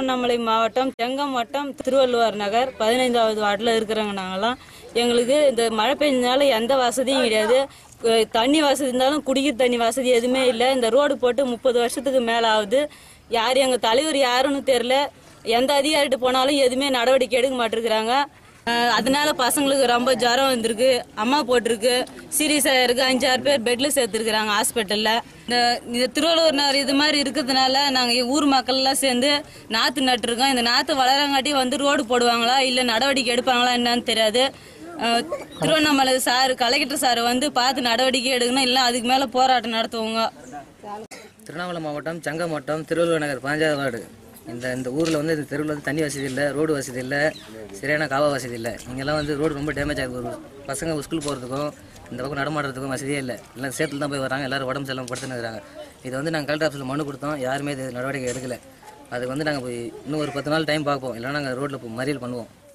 திருவண்ணாமலை மாவட்டம் செங்கம் வட்டம் திருவள்ளுவர் நகர் பதினைந்தாவது வார்டில் இருக்கிறவங்க நாங்களாம் எங்களுக்கு இந்த மழை பெஞ்சனால எந்த வசதியும் கிடையாது அஹ் தண்ணி வசதி இருந்தாலும் குடிக்கிற தண்ணி வசதி எதுவுமே இல்லை இந்த ரோடு போட்டு முப்பது வருஷத்துக்கு மேலே ஆகுது யார் எங்கள் தலைவர் யாருன்னு தெரில எந்த அதிகாரிகிட்ட போனாலும் எதுவுமே நடவடிக்கை எடுக்க மாட்டேங்கிறாங்க அஹ் அதனால பசங்களுக்கு ரொம்ப ஜுரம் வந்திருக்கு அம்மா போட்டிருக்கு சீரியஸாக இருக்கு அஞ்சாறு பேர் பெட்ல சேர்த்துருக்குறாங்க ஹாஸ்பிட்டலில் இந்த இந்த திருவள்ளூர் நகர் இது மாதிரி இருக்கிறதுனால நாங்கள் ஊர் மக்கள்லாம் சேர்ந்து நாற்று நட்டுருக்கோம் இந்த நாற்று வளரங்காட்டி வந்து ரோடு போடுவாங்களா இல்லை நடவடிக்கை எடுப்பாங்களா என்னன்னு தெரியாது அஹ் திருவண்ணாமலை சார் கலெக்டர் சார் வந்து பார்த்து நடவடிக்கை எடுக்கணும் இல்லை அதுக்கு மேலே போராட்டம் நடத்துவோங்க திருவண்ணாமலை மாவட்டம் சங்கம் மாவட்டம் திருவள்ளுவர் நகர் பதினஞ்சாவது வார்டு இந்த இந்த ஊரில் வந்து இந்த தெருவில் வந்து தண்ணி வசதி இல்லை ரோடு வசதி இல்லை சரியான காவா வசதி இல்லை இங்கெல்லாம் வந்து ரோடு ரொம்ப டேமேஜ் ஆகுது ஒரு பசங்க ஸ்கூல் போகிறதுக்கும் இந்த பக்கம் நடமாடுறதுக்கும் வசதியே இல்லை எல்லாம் சேத்துல தான் போய் வராங்க எல்லாரும் உடம்பு செல்லாம் படுத்துன்னு இருக்கிறாங்க இது வந்து நாங்கள் கலெக்டர் ஆஃபீஸில் மனு கொடுத்தோம் யாருமே இது நடவடிக்கை எடுக்கலை அதுக்கு வந்து நாங்கள் போய் இன்னும் ஒரு பத்து நாள் டைம் பார்ப்போம் இல்லைன்னா நாங்கள் ரோட்டில் மறியல் பண்ணுவோம்